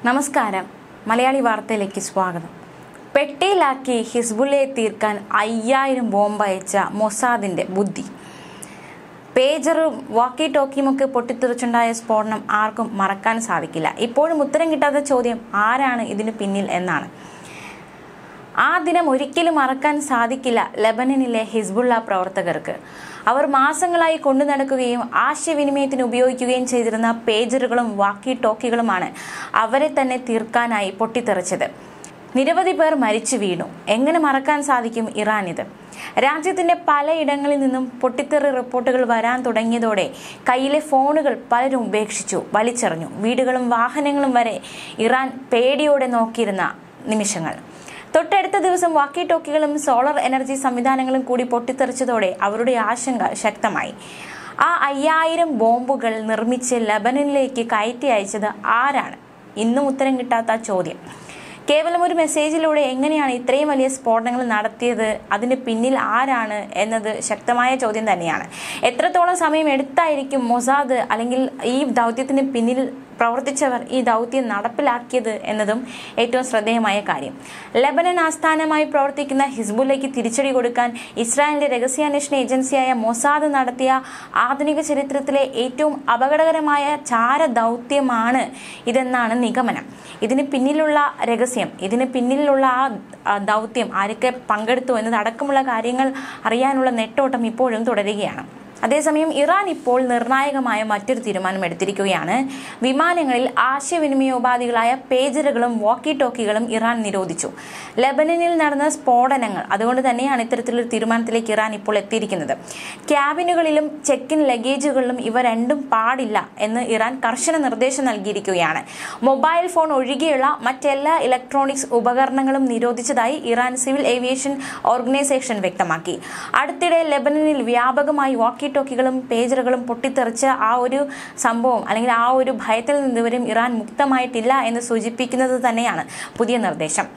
നമസ്കാരം മലയാളി വാർത്തയിലേക്ക് സ്വാഗതം പെട്ടിയിലാക്കി ഹിസ്ബുള്ളയെ തീർക്കാൻ അയ്യായിരം ബോംബ് അയച്ച മൊസാദിന്റെ ബുദ്ധി പേജറും വാക്കി ടോക്കിയുമൊക്കെ പൊട്ടിത്തെറിച്ചുണ്ടായ സ്ഫോടനം ആർക്കും മറക്കാൻ സാധിക്കില്ല ഇപ്പോഴും ഉത്തരം കിട്ടാത്ത ചോദ്യം ആരാണ് ഇതിന് പിന്നിൽ എന്നാണ് ആ ദിനം ഒരിക്കലും മറക്കാൻ സാധിക്കില്ല ലെബനനിലെ ഹിസ്ബുള്ള പ്രവർത്തകർക്ക് അവർ മാസങ്ങളായി കൊണ്ടു നടക്കുകയും ആശയവിനിമയത്തിന് ഉപയോഗിക്കുകയും ചെയ്തിരുന്ന പേജറുകളും വാക്കി ടോക്കികളുമാണ് അവരെ തന്നെ തീർക്കാനായി പൊട്ടിത്തെറിച്ചത് നിരവധി പേർ മരിച്ചു വീണു എങ്ങനെ മറക്കാൻ സാധിക്കും ഇറാൻ ഇത് രാജ്യത്തിന്റെ പലയിടങ്ങളിൽ നിന്നും പൊട്ടിത്തെറി റിപ്പോർട്ടുകൾ വരാൻ തുടങ്ങിയതോടെ കയ്യിലെ ഫോണുകൾ പലരും ഉപേക്ഷിച്ചു വലിച്ചെറിഞ്ഞു വീടുകളും വാഹനങ്ങളും വരെ ഇറാൻ പേടിയോടെ നോക്കിയിരുന്ന നിമിഷങ്ങൾ തൊട്ടടുത്ത ദിവസം വാക്കി ടോക്കികളും സോളർ എനർജി സംവിധാനങ്ങളും കൂടി പൊട്ടിത്തെറിച്ചതോടെ അവരുടെ ആശങ്ക ശക്തമായി ആ അയ്യായിരം ബോംബുകൾ നിർമ്മിച്ച് ലബനനിലേക്ക് കയറ്റി അയച്ചത് ആരാണ് ഇന്നും ഉത്തരം കിട്ടാത്ത ചോദ്യം കേവലം ഒരു മെസ്സേജിലൂടെ എങ്ങനെയാണ് ഇത്രയും വലിയ സ്ഫോടനങ്ങൾ നടത്തിയത് അതിന് പിന്നിൽ ആരാണ് എന്നത് ശക്തമായ ചോദ്യം തന്നെയാണ് എത്രത്തോളം സമയം എടുത്തായിരിക്കും മൊസാദ് അല്ലെങ്കിൽ ഈ ദൗത്യത്തിന് പിന്നിൽ പ്രവർത്തിച്ചവർ ഈ ദൗത്യം നടപ്പിലാക്കിയത് എന്നതും ഏറ്റവും ശ്രദ്ധേയമായ കാര്യം ലബനൻ ആസ്ഥാനമായി പ്രവർത്തിക്കുന്ന ഹിസ്ബുല്ലയ്ക്ക് തിരിച്ചടി കൊടുക്കാൻ ഇസ്രായേലിന്റെ രഹസ്യാന്വേഷണ ഏജൻസിയായ മൊസാദ് നടത്തിയ ആധുനിക ചരിത്രത്തിലെ ഏറ്റവും അപകടകരമായ ചാര ദൗത്യമാണ് ഇതെന്നാണ് നിഗമനം ഇതിന് പിന്നിലുള്ള രഹസ്യം ഇതിന് പിന്നിലുള്ള ആ ദൗത്യം ആരൊക്കെ പങ്കെടുത്തു എന്നതടക്കമുള്ള കാര്യങ്ങൾ അറിയാനുള്ള നെട്ടോട്ടം ഇപ്പോഴും തുടരുകയാണ് അതേസമയം ഇറാൻ ഇപ്പോൾ നിർണായകമായ മറ്റൊരു തീരുമാനം എടുത്തിരിക്കുകയാണ് വിമാനങ്ങളിൽ ആശയവിനിമയോപാധികളായ പേജറുകളും വാക്കി ടോക്കികളും ഇറാൻ നിരോധിച്ചു ലെബനനിൽ നടന്ന സ്ഫോടനങ്ങൾ അതുകൊണ്ട് തന്നെയാണ് ഇത്തരത്തിലൊരു തീരുമാനത്തിലേക്ക് ഇറാൻ ഇപ്പോൾ എത്തിയിരിക്കുന്നത് ക്യാബിനുകളിലും ചെക്കിൻ ലഗേജുകളിലും ഇവ രണ്ടും പാടില്ല എന്ന് ഇറാൻ കർശന നിർദ്ദേശം നൽകിയിരിക്കുകയാണ് മൊബൈൽ ഫോൺ ഒഴികെയുള്ള മറ്റെല്ലാ ഇലക്ട്രോണിക്സ് ഉപകരണങ്ങളും നിരോധിച്ചതായി ഇറാൻ സിവിൽ ഏവിയേഷൻ ഓർഗനൈസേഷൻ വ്യക്തമാക്കി അടുത്തിടെ ലെബനനിൽ വ്യാപകമായി വാക്കി ടോക്കികളും പേജറുകളും പൊട്ടിത്തെറിച്ച ആ ഒരു സംഭവം അല്ലെങ്കിൽ ആ ഒരു ഭയത്തിൽ നിന്നിവരും ഇറാൻ മുക്തമായിട്ടില്ല എന്ന് സൂചിപ്പിക്കുന്നത് തന്നെയാണ് പുതിയ നിർദ്ദേശം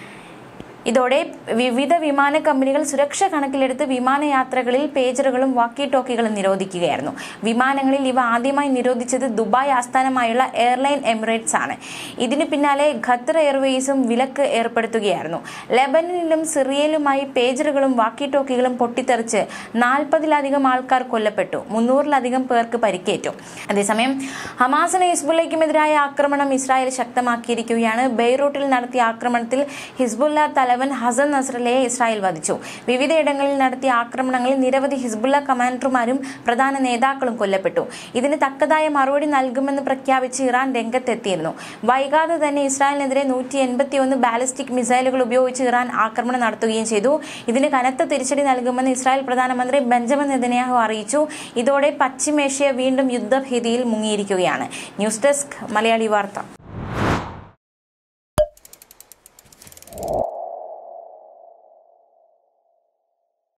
ഇതോടെ വിവിധ വിമാന കമ്പനികൾ സുരക്ഷ കണക്കിലെടുത്ത് വിമാനയാത്രകളിൽ പേജറുകളും വാക്കി ടോക്കികളും നിരോധിക്കുകയായിരുന്നു വിമാനങ്ങളിൽ ഇവ ആദ്യമായി നിരോധിച്ചത് ദുബായ് ആസ്ഥാനമായുള്ള എയർലൈൻ എമിറേറ്റ്സ് ആണ് ഇതിനു പിന്നാലെ ഖത്തർ എയർവേസും വിലക്ക് ഏർപ്പെടുത്തുകയായിരുന്നു ലെബനനിലും സിറിയയിലുമായി പേജറുകളും വാക്കി ടോക്കികളും പൊട്ടിത്തെറിച്ച് നാൽപ്പതിലധികം ആൾക്കാർ കൊല്ലപ്പെട്ടു മുന്നൂറിലധികം പേർക്ക് പരിക്കേറ്റു അതേസമയം ഹമാസിന് ഹിസ്ബുള്ളയ്ക്കുമെതിരായ ആക്രമണം ഇസ്രായേൽ ശക്തമാക്കിയിരിക്കുകയാണ് ബെയ്റൂട്ടിൽ നടത്തിയ ആക്രമണത്തിൽ ഹിസ്ബുല്ല തലവൻ ഹസൻ നസ്രലയെ ഇസ്രായേൽ വധിച്ചു വിവിധയിടങ്ങളിൽ നടത്തിയ ആക്രമണങ്ങളിൽ നിരവധി ഹിസ്ബുള്ള കമാൻഡർമാരും പ്രധാന നേതാക്കളും കൊല്ലപ്പെട്ടു ഇതിന് തക്കതായ മറുപടി നൽകുമെന്ന് പ്രഖ്യാപിച്ച് ഇറാൻ രംഗത്തെത്തിയിരുന്നു വൈകാതെ തന്നെ ഇസ്രായേലിനെതിരെ നൂറ്റി എൺപത്തിയൊന്ന് ബാലിസ്റ്റിക് മിസൈലുകൾ ഉപയോഗിച്ച് ഇറാൻ ആക്രമണം നടത്തുകയും ചെയ്തു ഇതിന് കനത്ത തിരിച്ചടി നൽകുമെന്ന് ഇസ്രായേൽ പ്രധാനമന്ത്രി ബെഞ്ചമിൻ നെതന്യാഹു അറിയിച്ചു ഇതോടെ പശ്ചിമേഷ്യ വീണ്ടും യുദ്ധഭീതിയിൽ മുങ്ങിയിരിക്കുകയാണ് ന്യൂസ് ഡെസ്ക് മലയാളി വാർത്ത